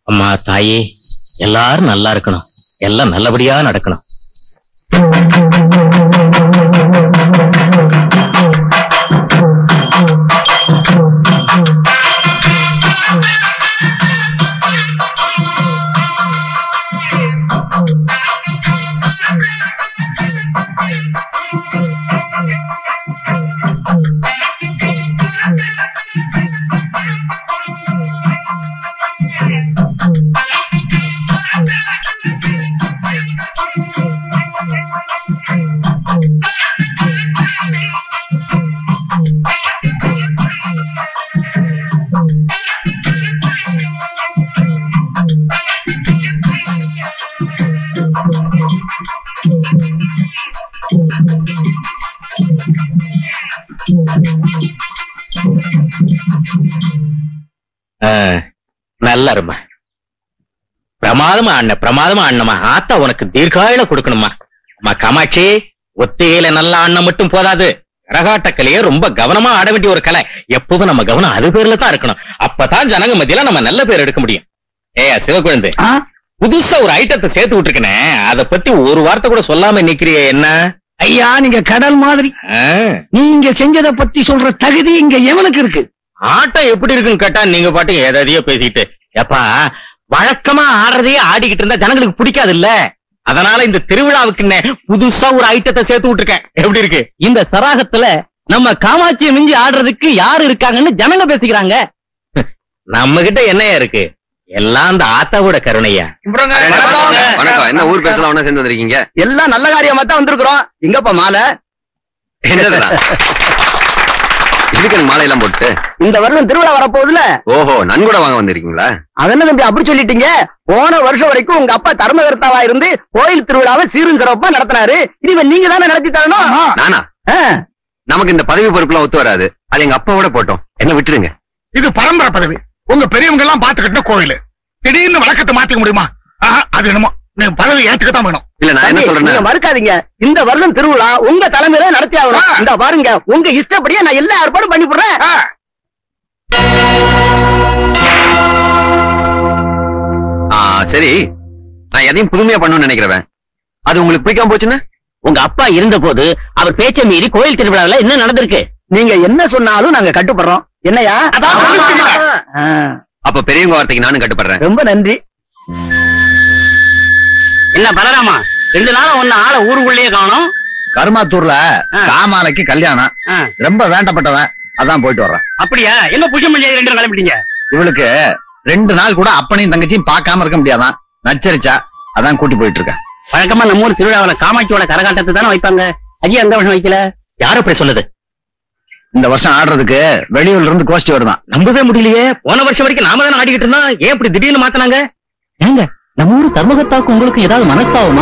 அம்மா தாயே எல்லாரும் நல்லா இருக்கணும் எல்லாம் நல்லபடியா நடக்கணும் ஆ, நல்லா இருமா பிரமாதமா ஆண்ண பிரமாதமா ஆண்ணமா ஆத்தா உனக்கு தீர்காயில கொடுக்கணுமா அம்மா காமாட்சி ஒத்திகையில நல்ல ஆண்ணம் மட்டும் போதாது கரகாட்ட கலையை ரொம்ப கவனமா ஆட வேண்டிய ஒரு கலை எப்பவும் நம்ம கவனம் அது பேர்ல தான் இருக்கணும் அப்பதான் ஜனங்க மத்தியில நம்ம நல்ல பேர் எடுக்க முடியும் ஏயா சிவக்குழந்தை புதுசா ஒரு ஐட்டத்தை சேர்த்து விட்டுருக்கனே அத பத்தி ஒரு வார்த்தை கூட சொல்லாம நிக்கிறியே என்ன ஐயா நீங்க கடல் மாதிரி ஆ, நீங்க செஞ்சத பத்தி சொல்ற தகுதி இங்க எவனுக்கு இருக்கு ஆட்டம் எப்படி இருக்குன்னு கேட்டா நீங்க பாட்டுக்கு எதையோ பேசிட்டு எப்பா வழக்கமா ஆடுறதையே ஆடிக்கிட்டு இருந்தா ஜனங்களுக்கு பிடிக்காது இல்ல அதனால இந்த திருவிழாவுக்கு புதுசா ஒரு ஐட்டத்தை சேர்த்து விட்டுருக்கேன் எப்படி இருக்கு இந்த சராகத்துல நம்ம காமாட்சியை மிஞ்சி ஆடுறதுக்கு யாரு இருக்காங்கன்னு ஜனங்க பேசிக்கிறாங்க நம்ம கிட்ட என்னையா இருக்கு எல்லாம் அந்த ஆத்தாவோட கருணையா வணக்கம் என்ன ஊர் பேசலாம் ஒண்ணா சேர்ந்து வந்திருக்கீங்க எல்லாம் நல்ல காரியமா தான் வந்திருக்கிறோம் எங்கப்பா மாலை என்னதுடா இதுக்கு எனக்கு மாலை எல்லாம் போட்டு இந்த வருடம் திருவிழா வரப்போகுதுல ஓஹோ நன்கூட வாங்க வந்திருக்கீங்களா அதென்ன தம்பி அப்படி சொல்லிட்டீங்க போன வருஷம் வரைக்கும் உங்க அப்பா தர்மகர்த்தாவா இருந்து கோயில் திருவிழாவை சீரும் சிறப்பா நடத்தினாரு இனிமே நீங்க தானே நடத்தி தரணும் நானா ஆ, நமக்கு இந்த பதவி பொறுப்புலாம் ஒத்து வராது அது எங்க அப்பாவோட போட்டோம் என்ன விட்டுருங்க இது பரம்பரை பதவி உங்க பெரியவங்க எல்லாம் பாத்துக்கிட்ட கோயில் திடீர்னு வழக்கத்தை மாத்திக்க முடியுமா ஆஹா, அது என்னமோ நீங்க பதவி ஏத்துக்கத்தான் வேணும் இல்ல நான் என்ன தம்பி, சொல்றேன்னா நீங்க மறுக்காதீங்க இந்த வருடம் திருவிழா உங்க தலைமையில நடத்தி ஆகணும் ஆ. இந்த பாருங்க உங்க இஷ்டப்படியே நான் எல்லா ஏற்பாடும் பண்ணி போடுறேன் ஆ, ஆ, சரி நான் எதையும் புதுமையா பண்ணணும்னு நினைக்கிறவன் அது உங்களுக்கு பிடிக்காம போச்சுன்னா உங்க அப்பா இருந்த போது அவர் பேச்சை மீறி கோயில் திருவிழாவில் என்ன நடந்திருக்கு நீங்க என்ன சொன்னாலும் நாங்க கட்டுப்படுறோம் என்னையா அதான் சொல்லிட்டீங்களே. ஆ, அப்ப பெரியவங்க வார்த்தைக்கு நானும் கட்டுப்படுறேன் ரொம்ப நன்றி என்ன பலராமா ரெண்டு நாளா ஒன்னு ஆள ஊருக்குள்ளேயே காணும் கருமாத்தூர்ல ஆ. காமாலைக்கு கல்யாணம் ஆ. ரொம்ப வேண்டப்பட்டவன் அதான் போயிட்டு வர்றேன் அப்படியா எங்க பூஜை பண்ணி ரெண்டு நாள் கிளம்பிட்டீங்க இவளுக்கு ரெண்டு நாள் கூட அப்பனையும் தங்கச்சியும் பார்க்காம இருக்க முடியாதான் நச்சரிச்சா அதான் கூட்டி போயிட்டு இருக்கேன் வழக்கமா நம்ம ஊர் திருவிழாவில காமாட்சியோட கரகாட்டத்தை தானே வைப்பாங்க ஐயா அந்த வருஷம் வைக்கல யார் அப்படி சொன்னது இந்த வருஷம் ஆடுறதுக்கு வெளியூர்ல இருந்து கோஷ்டி வருதான் நம்பவே முடியலையே போன வருஷம் வரைக்கும் நாம தானே ஆடிக்கிட்டு இருந்தோம் ஏன் இப்படி திடீர்னு மாத்தினாங்க ஏங்க நம்ம ஊர் தர்மகத்தாக்கு உங்களுக்கு ஏதாவது மனஸ்தாவமா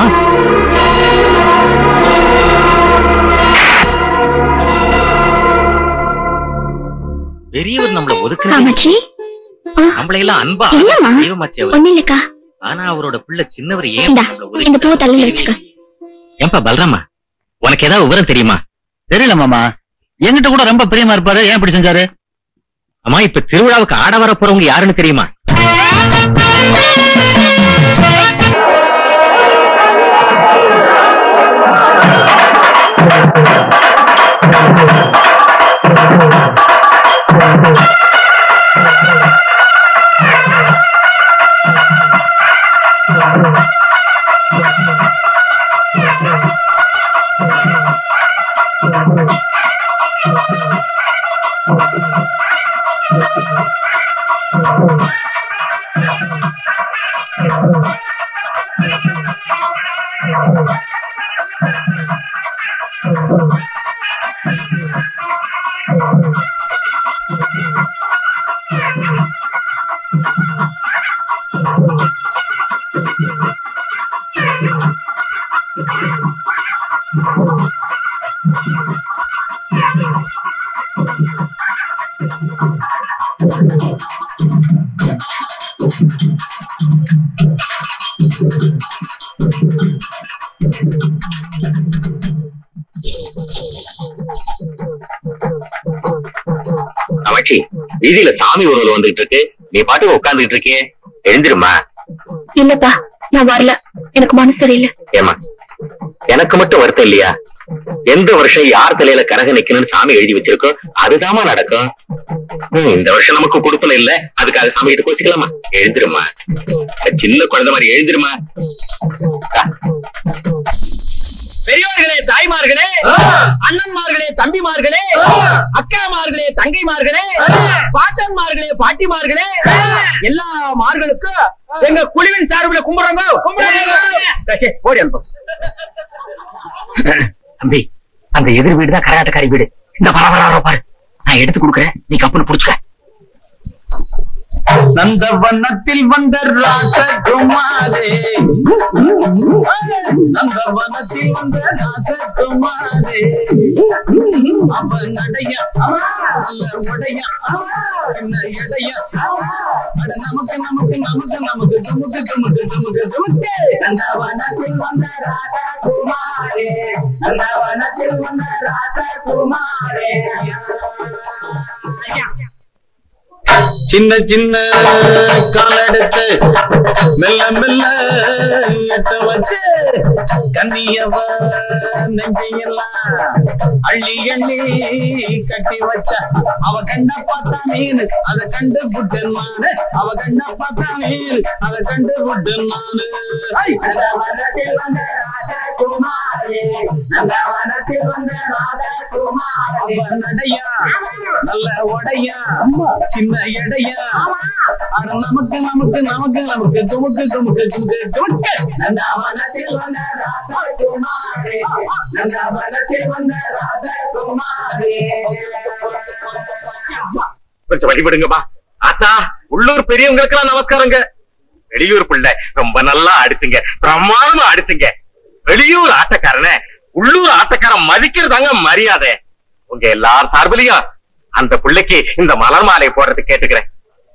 பெரியவர் நம்மள ஒதுக்குறது காமாட்சி நம்மள எல்லாம் அன்பா என்னம்மா? தெய்வமாச்சு அவர் ஒண்ணு இல்லக்கா ஆனா அவரோட பிள்ளை சின்னவர் ஏன் இந்தா, நம்மள ஒதுக்கி- இந்த பூவை தலையில வச்சுக்க. ஏன்பா பல்ராமா உனக்கு ஏதாவது விவரம் தெரியுமா தெரியல மாமா என்கிட்ட கூட ரொம்ப பிரியமா இருப்பாரு ஏன் இப்படி செஞ்சாரு அம்மா இப்ப திருவிழாவுக்கு ஆட வர போறவங்க யாருன்னு தெரியுமா அமைச்சி வீதியில சாமி ஊர்வலம் வந்துகிட்டு இருக்கு நீ பாட்டுக்கு உட்கார்ந்துட்டு இருக்கியே எழுந்திருமா இல்லப்பா நான் வரல எனக்கு மனசு சரியில்லை ஏமா எனக்கு மட்டும் வருத்தம் இல்லையா எந்த வருஷம் யார் தலையில கரக நிக்கணும்னு சாமி எழுதி வச்சிருக்கோ அதுதாம்மா நடக்கும் ஹம், இந்த வருஷம் நமக்கு கொடுப்பன இல்ல அதுக்காக சாமி கிட்ட கோச்சிக்கலாமா எழுந்திருமா சின்ன குழந்தை மாதிரி எழுந்திருமா பெரியோர்களே தாய்மார்களே அண்ணன்மார்களே தம்பிமார்களே அக்காமார்களே தங்கைமார்களே பாட்டன்மார்களே பாட்டிமார்களே எல்லா மார்களுக்கும் எங்க குழுவின் சார்பில் கும்பிடுறோங்க கும்பிடுறோங்க ஓடி அனுப்பு தம்பி அந்த எதிர் வீடு தான் கரகாட்டக்காரி வீடு இந்த வர வர வர பாரு நான் எடுத்து கொடுக்குறேன் நீ கப்புன்னு புடிச்சுக்க நந்தவனத்தில் வந்த ராசகுமாரே நந்தவனத்தில் வந்த ராசகுமாரே அவன் நடைய நல்ல உடைய என்ன எடைய அட நமக்கு நமக்கு நமக்கு நமக்கு துமுக்கு துமுக்கு துமுக்கு துமுக்கு நந்தவனத்தில் வந்த ராசகுமாரே நந்தவனத்தில் வந்த ராசகுமாரே சின்ன சின்ன காலெடுத்து மெல்ல மெல்ல எட்ட வச்சு கண்ணியவ நெஞ்சையெல்லாம் அள்ளி எண்ணி கட்டி வச்ச அவ கண்ண பார்த்தா மீன் அத கண்டு புட்டன் மானு அவ கண்ண பார்த்தா மீன் அத கண்டு புட்டன் மானு ஐ! நந்தவனத்தில் வந்த ராஜகுமாரே நந்தவனத்தில் வந்த ராஜகுமாரே அவ நடையா நல்ல உடையா சின்ன எடையா அட நமக்கு நமக்கு நமக்கு நமக்கு துமுக்கு துமுக்கு துமுக்கு துமுக்கு நந்தவனத்தில் வந்த ராஜகுமாரே நந்தவனத்தில் வந்த ராஜகுமாரே கொஞ்சம் வழிபடுங்கப்பா ஆத்தா உள்ளூர் பெரியவங்களுக்கெல்லாம் நமஸ்காரங்க வெளியூர் பிள்ளை ரொம்ப நல்லா அடிச்சுங்க பிரமாதமா அடிச்சுங்க வெளியூர் ஆட்டக்காரன உள்ளூர் ஆட்டக்காரன் மதிக்கிறதாங்க மரியாதை உங்க எல்லார் சார்பிலையும் அந்த பிள்ளைக்கு இந்த மலர் மாலை போடுறது கேட்டுக்கிறேன்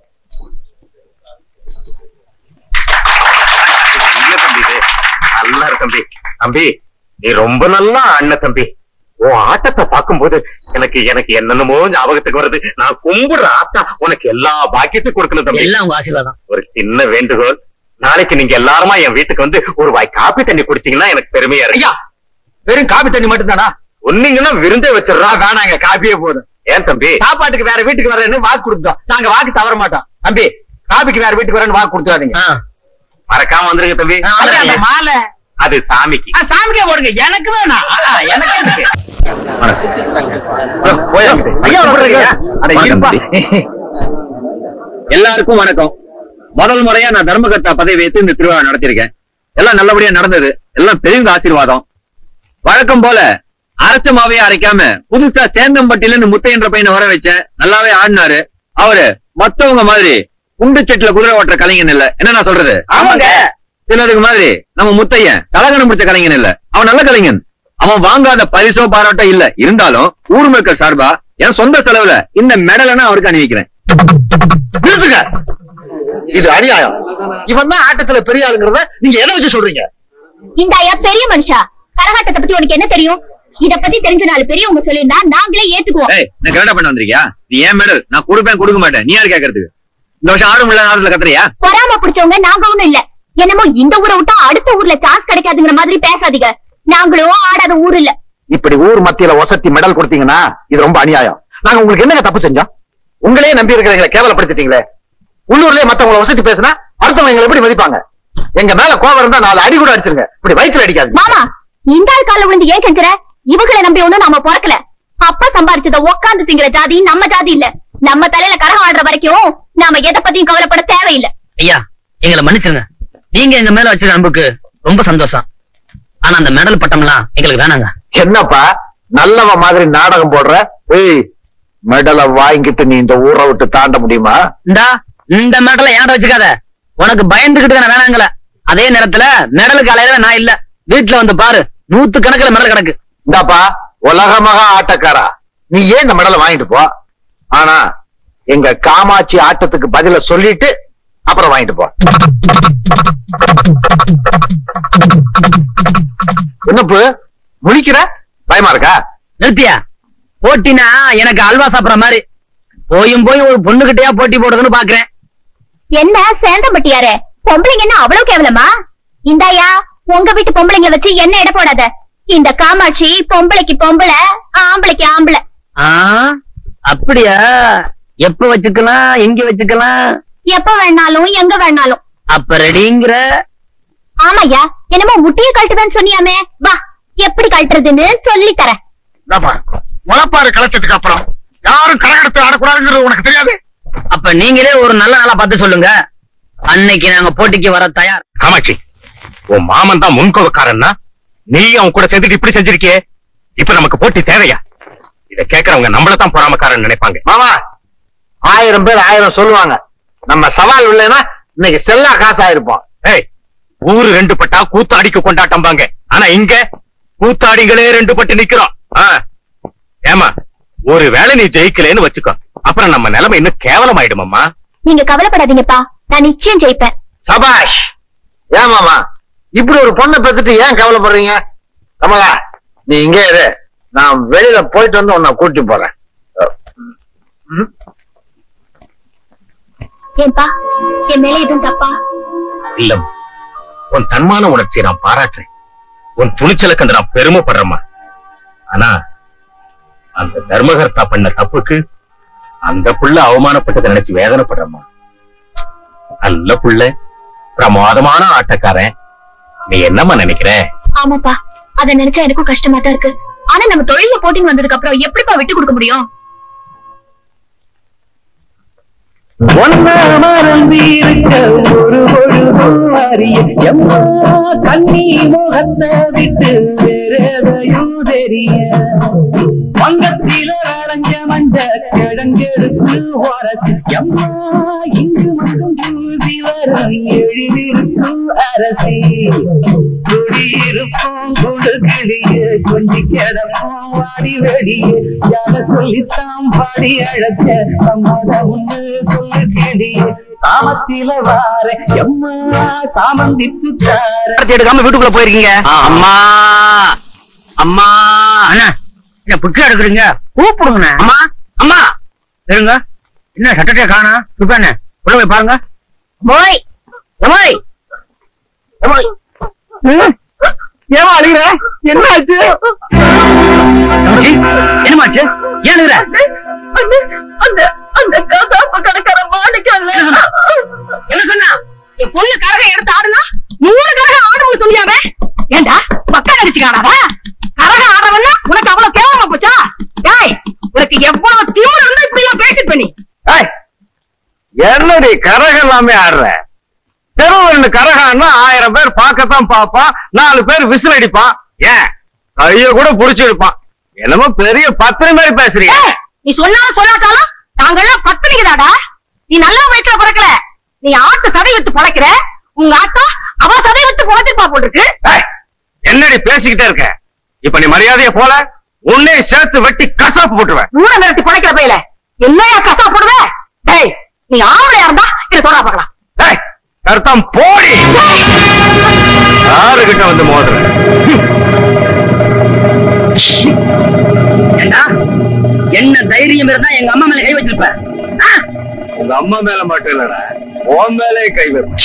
இல்ல தம்பி இது. நல்லா இருக்கு தம்பி தம்பி நீ ரொம்ப நல்லா அண்ணன் தம்பி உன் ஆட்டத்தை பார்க்கும்போது எனக்கு எனக்கு என்னென்னமோ ஞாபகத்துக்கு வருது நான் கும்பிடுற ஆத்தா உனக்கு எல்லா பாக்கியத்தையும் கொடுக்கணும் தம்பி எல்லாம் உங்க ஆசீர்வாதம் ஒரு சின்ன வேண்டுகோள் நாளைக்கு நீங்க எல்லாருமா என் வீட்டுக்கு வந்து ஒரு வாய் காப்பி தண்ணி குடிச்சீங்கன்னா எனக்கு பெருமையா இருக்கு ஐயா வெறும் காபி தண்ணி மட்டும் தானா ஒன்னீங்கன்னா விருந்தே வச்சிடுறா வேணாங்க காபியே போதும் ஏன் தம்பி சாப்பாட்டுக்கு வேற வீட்டுக்கு வரேன்னு வாக்கு கொடுத்தோம் நாங்க வாக்கு தவற மாட்டோம் தம்பி காபிக்கு வேற வீட்டுக்கு வரேன்னு வாக்கு கொடுத்துறாதீங்க மறக்காம வந்துருங்க தம்பி அந்த மாலை அது சாமிக்கு ஆ, சாமிக்கே போடுங்க எனக்கு வேணாம் ஆ, எனக்கு எதுக்கு? ஐயா, வணக்கம். அட, இருப்பா. எல்லாருக்கும் வணக்கம் முதல் முறையா நான் தர்மகர்த்தா பதவி ஏத்து இந்த திருவிழா நடத்திருக்கேன் எல்லாம் நல்லபடியா நடந்தது எல்லாம் பெரியவங்க ஆசீர்வாதம் வழக்கம் போல அரைச்ச மாவையே அரைக்காம புதுசா சேந்தம்பட்டியில முத்தையன்ற பையனை வர வச்சேன் நல்லாவே ஆடினாரு அவரு மத்தவங்க மாதிரி குண்டு செட்டுல குதிரை ஓட்டுற கலைஞன் இல்ல என்ன நான் சொல்றது ஆமாங்க. சிலருக்கு மாதிரி நம்ம முத்தையன் தலகணம் பிடிச்ச கலைஞன் இல்ல அவன் நல்ல கலைஞன் அவன் வாங்காத பரிசோ பாராட்டோ இல்ல இருந்தாலும் ஊர் மக்கள் சார்பா என் சொந்த செலவுல இந்த மெடலை நான் அவருக்கு அணிவிக்கிறேன் நிறுத்துங்க இது அநியாயம் இவன் தான் ஆட்டத்துல பெரிய ஆளுங்கிறத நீங்க எதை வச்சு சொல்றீங்க இந்த ஐயா பெரிய மனுஷா கரகாட்டத்தை பத்தி உனக்கு என்ன தெரியும் இத பத்தி தெரிஞ்ச நாலு பெரியவங்க சொல்லியிருந்தா நாங்களே ஏத்துக்குவோம் ஏய் நான் கரெக்டா பண்ண வந்திருக்கியா நீ ஏன் மெடல் நான் கொடுப்பேன் கொடுக்க மாட்டேன் நீ யாரு கேக்குறதுக்கு இந்த வருஷம் ஆடும் இல்ல நாடத்துல கத்துறியா பொறாம பிடிச்சவங்க நாங்க ஒண்ணும் இல்ல என்னமோ இந்த ஊரை விட்டா அடுத்த ஊர்ல சான்ஸ் கிடைக்காதுங்கிற மாதிரி பேசாதீங்க நாங்களும் ஆடாத ஊர் இல்ல இப்படி ஊர் மத்தியில ஒசத்தி மெடல் கொடுத்தீங்கன்னா இது ரொம்ப அநியாயம் நாங்க உங்களுக்கு என்னங்க தப்பு செஞ்சோம் உங்களையே நம்பி இருக்கிறவங்களை கேவலப்படுத்திட்டீங்களே உள்ளூர்லயே மத்தவங்களை வசதி பேசினா அடுத்தவங்க எங்களை எப்படி மதிப்பாங்க எங்க மேல கோவம் இருந்தா நாலு அடி கூட அடிச்சிருங்க இப்படி வயிற்றுல அடிக்காது மாமா இந்த ஆள் கால விழுந்து ஏன் கெஞ்சுற இவங்களை நம்பி ஒண்ணும் நாம பிறக்கல அப்பா சம்பாரிச்சத உக்காந்து திங்கிற ஜாதி நம்ம ஜாதி இல்ல நம்ம தலையில கரகம் ஆடுற வரைக்கும் நாம எதை பத்தியும் கவலைப்பட தேவையில்லை ஐயா எங்களை மன்னிச்சிருங்க நீங்க எங்க மேல வச்சிருக்க அன்புக்கு ரொம்ப சந்தோஷம் ஆனா அந்த மெடல் பட்டம்லாம் எங்களுக்கு வேணாங்க என்னப்பா நல்லவ மாதிரி நாடகம் போடுற ஏய் மெடலை வாங்கிட்டு நீ இந்த ஊரை விட்டு தாண்ட முடியுமா இந்தா இந்த மெடலை ஏன்டா வச்சுக்காத உனக்கு பயந்துகிட்டு நான் வேணாங்கள அதே நேரத்துல மெடலுக்கு அலையவே நான் இல்ல வீட்டுல வந்து பாரு நூத்து கணக்குல மெடல் கிடக்கு இந்தாப்பா உலகமகா ஆட்டக்காரா நீ ஏன் இந்த மெடலை வாங்கிட்டு போ ஆனா எங்க காமாட்சி ஆட்டத்துக்கு பதில சொல்லிட்டு அப்புறம் வாங்கிட்டு போ என்னப்பு முழிக்கிற பயமா இருக்கா நிறுத்தியா போட்டினா எனக்கு அல்வா சாப்பிடுற மாதிரி போயும் போய் ஒரு பொண்ணுகிட்டயா போட்டி போடுறதுன்னு பாக்குறேன் என்ன சேந்தம்பட்டியாரே பொம்பளைங்க என்ன அவ்வளவு கேவலமா இந்தாயா உங்க வீட்டு பொம்பளைங்க வச்சு என்ன எடை போடாத இந்த காமாட்சி பொம்பளைக்கு பொம்பளை ஆம்பளைக்கு ஆம்பளை ஆ அப்படியா எப்ப வச்சுக்கலாம் எங்க வச்சுக்கலாம் எப்ப வேணாலும் எங்க வேணாலும் அப்ப ரெடிங்கிற ஆமாய்யா என்னமோ முட்டிய கழட்டுவேன்னு சொன்னியாமே வா எப்படி கழட்டுறதுன்னு சொல்லி தரேன் இந்தாப்பா, முளைப்பாறு கலைச்சதுக்கு அப்புறம் யாரும் கரகடத்தை ஆடக்கூடாதுங்கிறது உனக்கு தெரியாது அப்ப நீங்களே ஒரு நல்ல நாளா பார்த்து சொல்லுங்க அன்னைக்கு நாங்க போட்டிக்கு வர தயார் காமாட்சி உன் மாமன் தான் முன்கோவக்காரன்னா நீ அவன் கூட சேர்ந்துட்டு இப்படி செஞ்சிருக்கியே இப்ப நமக்கு போட்டி தேவையா இத கேக்குறவங்க நம்மள தான் பொறாமக்காரன் நினைப்பாங்க மாமா ஆயிரம் பேர் ஆயிரம் சொல்லுவாங்க நம்ம சவால் இல்லைன்னா இன்னைக்கு செல்லா காசாயிருப்போம் ஏய் ஊரு ரெண்டு பட்டா கூத்தாடிக்கு கொண்டாட்டம்பாங்க ஆனா இங்க கூத்தாடிகளே ரெண்டு பட்டு நிக்கிறோம் ஆ. ஏமா ஒரு வேளை நீ ஜெயிக்கலைன்னு வச்சுக்கோ அப்புறம் நம்ம நிலைமை இன்னும் கேவலமாயிடுமம்மா நீங்க கவலைப்படாதீங்கப்பா நான் நிச்சயம் ஜெயிப்பேன் சபாஷ் ஏன் மாமா இப்படி ஒரு பொண்ணை பெத்துட்டு ஏன் கவலைப்படுறீங்க கமலா நீ இங்கே இரு நான் வெளியில போயிட்டு வந்து உன்னை கூட்டி போறேன் ம். ஏன்பா என் மேல எதுவும் தப்பா இல்ல உன் தன்மான உணர்ச்சியை நான் பாராட்டுறேன் உன் துணிச்சலை கண்டு நான் பெருமைப்படுறேம்மா ஆனா அந்த தர்மகர்த்தா பண்ண தப்புக்கு அந்த புள்ள அவமானப்பட்டதை நினைச்சு வேதனைப்படுறேம்மா நல்ல புள்ள பிரமாதமான ஆட்டக்காரன் நீ என்னம்மா நினைக்கிற ஆமாப்பா அத நினைச்சா எனக்கும் கஷ்டமா தான் இருக்கு ஆனா நம்ம தொழில போட்டின்னு வந்ததுக்கு அப்புறம் எப்படிப்பா விட்டு கொடுக்க முடியும் ஒன்னா மறந்திருக்க ஒரு பொழுதும் அறிய எம்மா கண்ணி முகத்தை விட்டு வேறெதையும் தெரிய வங்கத்தில வரைஞ்ச மஞ்ச கிழங்கெடுத்து உரசு எம்மா இங்கு மட்டும் பூசி வரும் எழிலிருக்கும் அரசி குடியிருப்போம் கொடுக்கிடிய கொஞ்சி கிடப்போம் வாடி வெடிய யார சொல்லித்தான் பாடி அழைச்ச சம்மத உண்டு சொல்லு கிடிய காமத்தில வார எம்மா சாமந்தித்து தார எடுக்காம வீட்டுக்குள்ள போயிருக்கீங்க அம்மா அம்மா அண்ணா என்ன புட்டு எடுக்கிறீங்க கூப்பிடுங்க அம்மா அம்மா இருங்க என்ன சட்டத்தைய காணா சுப்பானே உள்ள போய் பாருங்க போய் போய் போய் ஏமா அழுகிற என்ன ஆச்சு என்னமாச்சு ஏன் அழுகிற அந்த அந்த அந்த கசாப்பு கடைக்கார மாணிக்கல்ல என்ன சொன்னா என் பொண்ணு கரகம் எடுத்து ஆடுனா மூணு கரகம் ஆடுன்னு சொல்லியாவே ஏண்டா பக்கம் அடிச்சுக்கானாவா கரகம் ஆடுறவன்னா உனக்கு அவ்வளவு கேவலமா போச்சா ஏய் உனக்கு எவ்வளவு திமிரு இருந்தா இப்படி எல்லாம் பேசிட்டு பண்ணி ஏய், என்னடி கரகம் எல்லாமே ஆடுற தெருவு ரெண்டு கரகான்னா ஆயிரம் பேர் பார்க்கத்தான் பார்ப்பான் நாலு பேர் விசில் அடிப்பான் ஏன் கைய கூட புடிச்சிருப்பான் என்னமோ பெரிய பத்திரி மாதிரி பேசுறீங்க ஏய், நீ சொன்னாலும் சொல்லாட்டாலும் நாங்கெல்லாம் பத்தினிக்குதாடா நீ நல்ல வயசுல பிறக்கல நீ ஆட்டு சதை வித்து பொழைக்கிற உங்க ஆத்தா அவ சதை வித்து பொழைச்சிருப்பா போட்டுருக்கு ஏய், என்னடி பேசிக்கிட்டே இருக்க இப்ப நீ மரியாதைய போல உன்னை சேர்த்து வெட்டி கசாப்பு போட்டுருவேன் ஊர மிரட்டி பொழைக்கிற பையல என்னையா கசா போடுவ டேய் நீ ஆம்பளையா இருந்தா இதை சொல்றா பார்க்கலாம் ஏய், கருத்தம் போடி யாருகிட்ட வந்து மோதுற ஏண்டா என்ன தைரியம் இருந்தா எங்க அம்மா மேல கை வச்சிருப்ப ஆ? உங்க அம்மா மேல மட்டும் இல்லடா உன் மேலே கை வைப்பேன்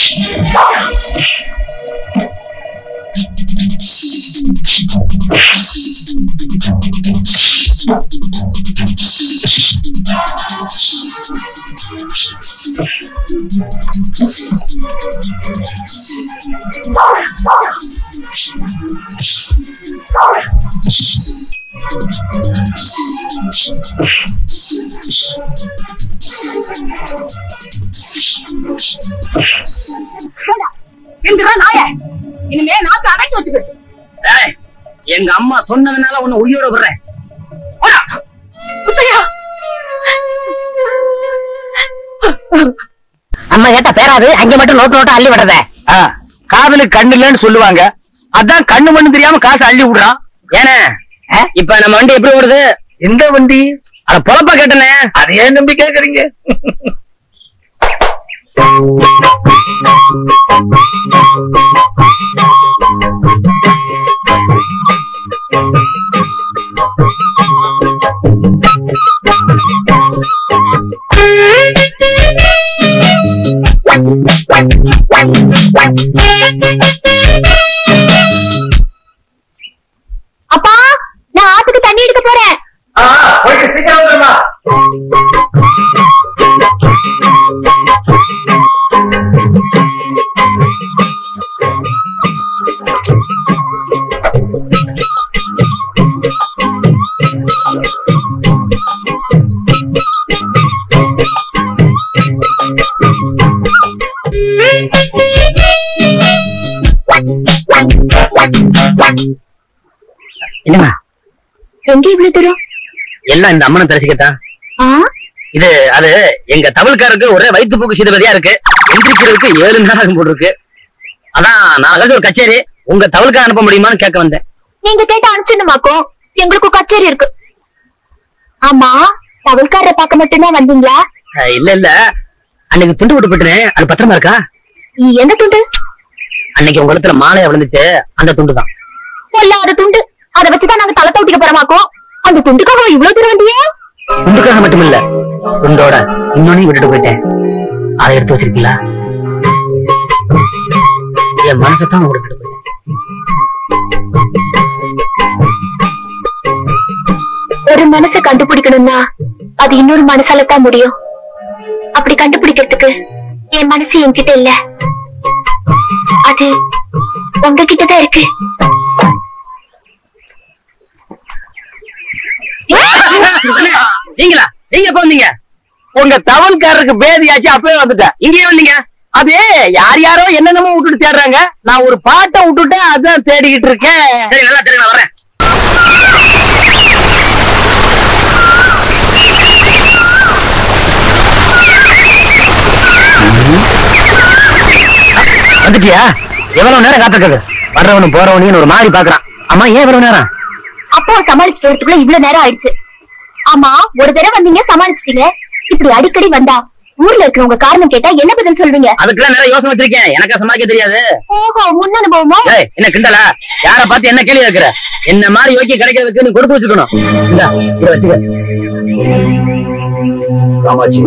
என்கிறா நாய இனிமே நாக்கு அடக்கி வச்சுக்க ஏய், எங்க அம்மா சொன்னதுனால உன்னை உயிரோட விடுறேன் போடா. முத்தையா அம்மா கேட்டா பேராது அங்க மட்டும் நோட்டு நோட்டு அள்ளி விடுறத காதலுக்கு கண்ணு இல்லைன்னு சொல்லுவாங்க அதான் கண்ணு மண்ணு தெரியாம காசு அள்ளி விடுறான் ஏனே இப்ப நம்ம வண்டி எப்படி ஓடுது எந்த வண்டி அத பொழப்ப கேட்டனே அது ஏன் நம்பி கேக்குறீங்க அப்பா நான் ஆத்துக்கு தண்ணி எடுக்க போறேன் போயிட்டு சீக்கிரம் வந்துருமா என்னம்மா எங்க இவ்வளவு தூரம் எல்லாம் இந்த அம்மனை தரிசிக்கத்தான் ஆ இது அது எங்க தமிழ்காரருக்கு ஒரே வயிற்று போக்கு சீதபதியா இருக்கு எந்திரிக்கிறதுக்கு ஏழு நேரம் ஆகும் போல இருக்கு அதான் நான் ஏதாச்சும் ஒரு கச்சேரி உங்க தமிழ்கார அனுப்ப முடியுமான்னு கேட்க வந்தேன் நீங்க கேட்ட அனுப்பிச்சிருமாக்கும் எங்களுக்கும் கச்சேரி இருக்கு ஆமா தவழ்காரரை பார்க்க மட்டும்தான் வந்தீங்களா அஹ், இல்ல இல்ல அன்னைக்கு துண்டு விட்டு போட்டுனேன் அது பத்திரமா இருக்கா எந்த துண்டு அன்னைக்கு உங்க இடத்துல மாலையா விழுந்துச்சு அந்த துண்டு தான் பொல்லாத துண்டு அதை வச்சுதான் நாங்க தலை தூட்டிக்க போறோமாக்கும் அந்த துண்டுக்காக இவ்வளவு தூரம் வந்தியே துண்டுக்காக மட்டும் இல்ல துண்டோட இன்னொன்னையும் விட்டுட்டு போயிட்டேன் அதை எடுத்து வச்சிருக்கீங்களா என் மனசத்தான் விட்டுட்டு போயிட்டேன் ஒரு மனசை கண்டுபிடிக்கணும்னா அது இன்னொரு மனசால தான் முடியும் அப்படி கண்டுபிடிக்கிறதுக்கு என் மனசு என்கிட்ட இல்ல அது உங்ககிட்ட தான் இருக்கு நீங்களா நீங்க எப்ப வந்தீங்க உங்க தவல்காரருக்கு பேதியாச்சு அப்பவே வந்துட்டேன் இங்கேயே வந்தீங்க அது யார் யாரோ என்னென்னமோ விட்டுட்டு தேடுறாங்க நான் ஒரு பாட்டை விட்டுட்டேன் அதான் தேடிக்கிட்டு இருக்கேன் சரி நல்லா தெரியும் நான் வரேன் வந்துட்டியா எவ்வளவு நேரம் காத்திருக்கிறது வர்றவனும் போறவனையும் ஒரு மாதிரி பாக்குறான் அம்மா ஏன் இவ்வளவு நேரம் அப்போ சமாளிச்சுட்டு வரதுக்குள்ள இவ்வளவு நேரம் ஆயிடுச்சு ஆமா ஒரு தடவை வந்தீங்க சமாளிச்சிட்டீங்க இப்படி அடிக்கடி வந்தா ஊர்ல இருக்கிறவங்க காரணம் கேட்டா என்ன பதில் சொல்வீங்க அதுக்கெல்லாம் நிறைய யோசனை வச்சிருக்கேன் எனக்கு சமாளிக்க தெரியாது ஓஹோ முன் அனுபவமா ஏய் என்ன கிண்டலா யார பார்த்து என்ன கேள்வி கேக்குற என்ன மாதிரி யோக்கிய கிடைக்கிறதுக்கு நீ கொடுத்து வச்சுக்கணும் இந்தா இத வச்சுக்க காமாட்சி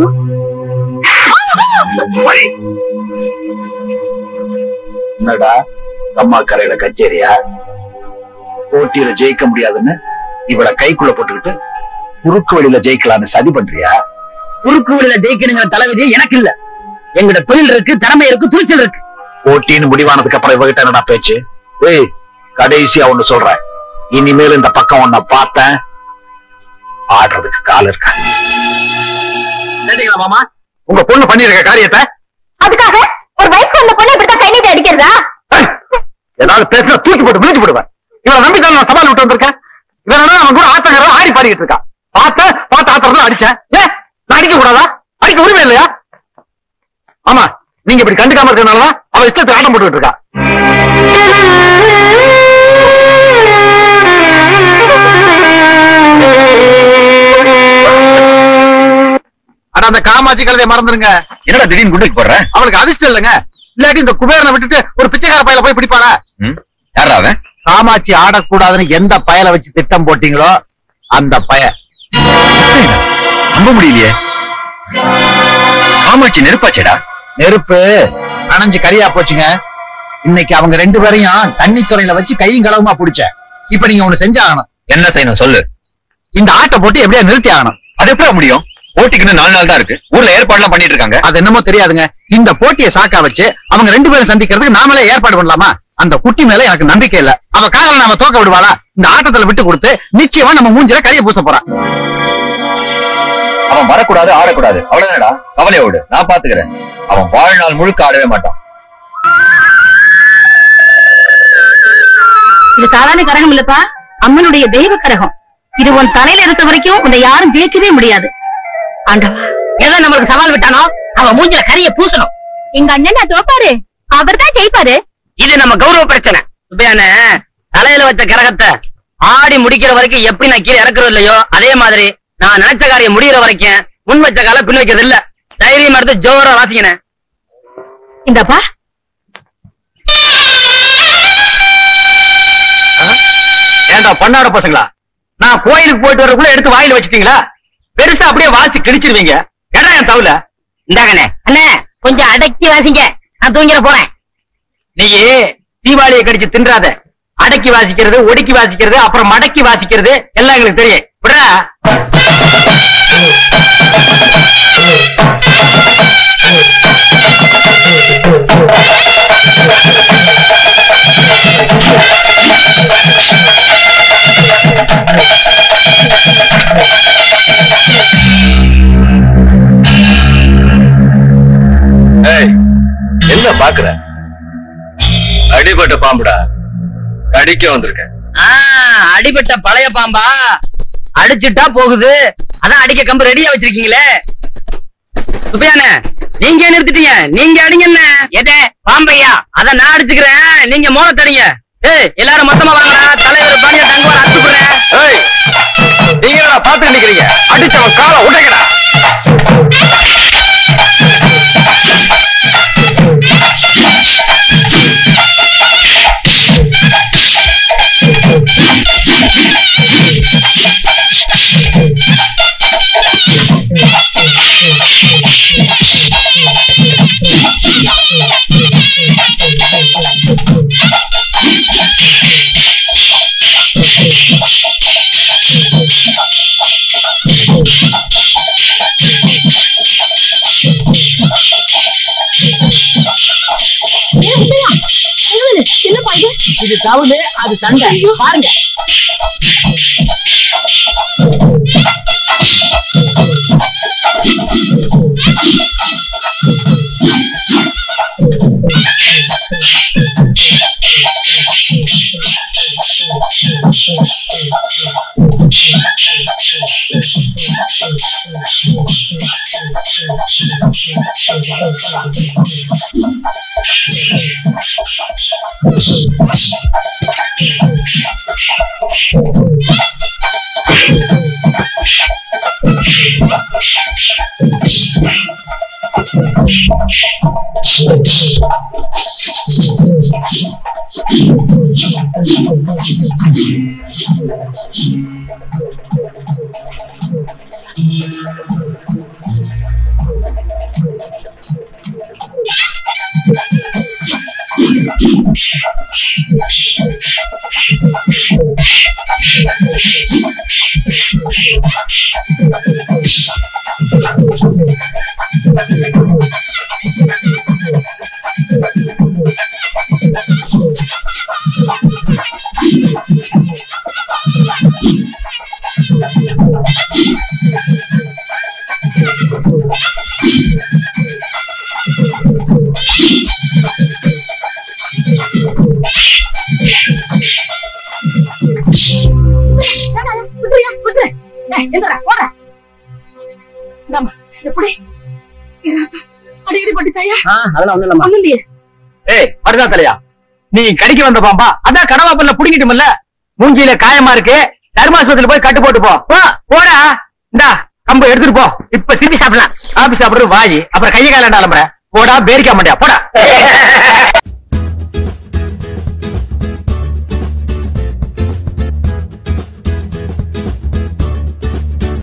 என்னடா அம்மா கரையில கச்சேரியா போட்டியில ஜெயிக்க முடியாதுன்னு இவளை கைக்குள்ள போட்டுக்கிட்டு குறுக்கு வழியில ஜெயிக்கலாம்னு சதி பண்றியா குறுக்கு வழியில ஜெயிக்கணுங்கிற தலைவிதி எனக்கு இல்ல எங்கட தொழில் இருக்கு திறமை இருக்கு துணிச்சல் இருக்கு போட்டின்னு முடிவானதுக்கு அப்புறம் இவகிட்ட என்னடா பேச்சு ஏய் கடைசியா ஒண்ணு சொல்றேன் இனிமேல் இந்த பக்கம் உன்னை பார்த்தேன் ஆடுறதுக்கு கால் இருக்கா கேட்டீங்களா மாமா உங்க பொண்ணு பண்ணிருக்க காரியத்தை அதுக்காக ஒரு வயசு வந்த பொண்ணு இப்படித்தான் கை நீட்டி அடிக்கிறதா ஏய், ஏதாவது பேசினா தூக்கி போட்டு விழிச்சு போடுவேன் இவனை நம்பி தான் நான் சவால் விட்டு வந்திருக்கேன் இவன் என்னன்னா அவன் கூட ஆட்டக்காரன் ஆடி பாடிக்கிட்டு இருக்கான் பார்த்த பார்த்து ஆத்திரம் அடிச்சேன் ஏன் நான் அடிக்க கூடாதா அடிக்க உரிமை இல்லையா ஆமா நீங்க இப்படி கண்டுக்காம இருக்கறதுனாலதான் அவன் இஷ்டத்துக்கு ஆட்டம் போட்டுக்கிட்டு இருக்கா ஆனா அந்த காமாட்சி கழுதை மறந்துருங்க என்னடா திடீர்னு குண்டுக்கு போடுற அவளுக்கு அதிர்ஷ்டம் இல்லைங்க இல்லாட்டி இந்த குபேரனை விட்டுட்டு ஒரு பிச்சைக்கார பையில போய் பிடிப்பாளா ம்? யாரா அவன் காமாட்சி ஆடக்கூடாதுன்னு எந்த பயல வச்சு திட்டம் போட்டீங்களோ அந்த பய நம்ப முடியலையே காமாட்சி நெருப்பாச்சேடா நெருப்பு அணைஞ்சு கரியா போச்சுங்க இன்னைக்கு அவங்க ரெண்டு பேரையும் தண்ணி துறையில வச்சு கையும் களவுமா புடிச்ச இப்ப நீங்க ஒண்ணு செஞ்சாகணும் என்ன செய்யணும் சொல்லு இந்த ஆட்டை போட்டு எப்படியா நிறுத்தி ஆகணும் அது எப்படி முடியும் போட்டிக்கு இன்னும் நாலு நாள் தான் இருக்கு ஊர்ல ஏற்பாடுலாம் பண்ணிட்டு இருக்காங்க அது என்னமோ தெரியாதுங்க இந்த போட்டியை சாக்கா வச்சு அவங்க ரெண்டு பேரும் சந்திக்கிறதுக்கு நாமளே ஏற்பாடு பண்ணலாமா அந்த குட்டி மேல எனக்கு நம்பிக்கை இல்ல அவ காதல நாம தோக்க விடுவாளா இந்த ஆட்டத்துல விட்டு கொடுத்து நிச்சயமா நம்ம மூஞ்சில கையை பூச போறான் அவன் வரக்கூடாது ஆடக்கூடாது அவ்வளவுதானடா கவலைய விடு நான் பாத்துக்கிறேன் அவன் வாழ்நாள் முழுக்க ஆடவே மாட்டான் இது சாதாரண கரகம் இல்லப்பா அம்மனுடைய தெய்வ கரகம் இது உன் தலையில இருக்க வரைக்கும் உன்னை யாரும் ஜெயிக்கவே முடியாது ஆண்டவா ஏதோ நம்மளுக்கு சவால் விட்டானோ அவன் மூஞ்சில கரிய பூசணும் எங்க அண்ணன் தோப்பாரு அவர்தான் ஜெயிப்பாரு இது நம்ம கௌரவ பிரச்சனை இப்பயான தலையில வச்ச கரகத்தை ஆடி முடிக்கிற வரைக்கும் எப்படி நான் கீழே இறக்குறது இல்லையோ அதே மாதிரி நான் நினைச்ச காரியம் முடியிற வரைக்கும் முன் வச்ச கால பின் வைக்கிறது இல்ல தைரியம் எடுத்து ஜோரா வாசிக்கினேன் இந்தப்பா ஏண்டா பண்ணாட பசங்களா நான் கோயிலுக்கு போயிட்டு வரக்குள்ள எடுத்து வாயில வச்சிட்டீங்களா பெருசா அப்படியே வாசி கிழிச்சிருவீங்க ஏடா என் தவுல இந்தாங்கண்ணே அண்ணே கொஞ்சம் அடக்கி வாசிங்க நான் தூங்கிட போறேன் நீ தீபாவளியை கடிச்சு தின்றாத அடக்கி வாசிக்கிறது ஒடுக்கி வாசிக்கிறது அப்புறம் மடக்கி வாசிக்கிறது எல்லாம் எங்களுக்கு தெரியும் விடுறா என்ன பாக்குற அடிபட்ட பாம்புடா கடிக்க வந்திருக்கேன் ஆ, அடிபட்ட பழைய பாம்பா அடிச்சுட்டா போகுது அதான் அடிக்க கம்பு ரெடியா வச்சிருக்கீங்களே சுப்பையானே நீங்க ஏன் நிறுத்திட்டீங்க நீங்க அடிங்க என்ன எதே பாம்பையா அத நான் அடிச்சுக்கிறேன் நீங்க மோன தடிங்க ஏய் எல்லாரும் மொத்தமா வாங்கடா தலைவர் பாண்டிய தங்குவார் அடிச்சுக்கிறேன் ஏய் நீங்க என்ன பாத்து நிக்கிறீங்க அடிச்சவன் காலை உடைக்கடா என்னப்பா இது இது தவுடு அது தண்டை பாருங்க விட்டுறியா விட்டுரு ஏய், எந்திரா போட இந்தாம்மா, எப்படி அடிக்கடி பட்டுட்டாயா அதெல்லாம் ஒண்ணு இல்லம்மா ஒண்ணும் இல்லையே ஏய் வருதா தலையா நீ கடிக்க வந்த பாம்பா அதான் கடவா பல்ல புடிங்கிட்டுமில்ல மூஞ்சியில காயமா இருக்கு தர்மாஸ்பத்திரியில போய் கட்டு போட்டு போ போ, போடா இந்தா கம்பு எடுத்துட்டு போ இப்ப சிந்தி சாப்பிடலாம் காபி சாப்பிடுறது வாயி அப்புறம் கையை கால அலம்புற போடா பேரிக்க மாட்டியா போடா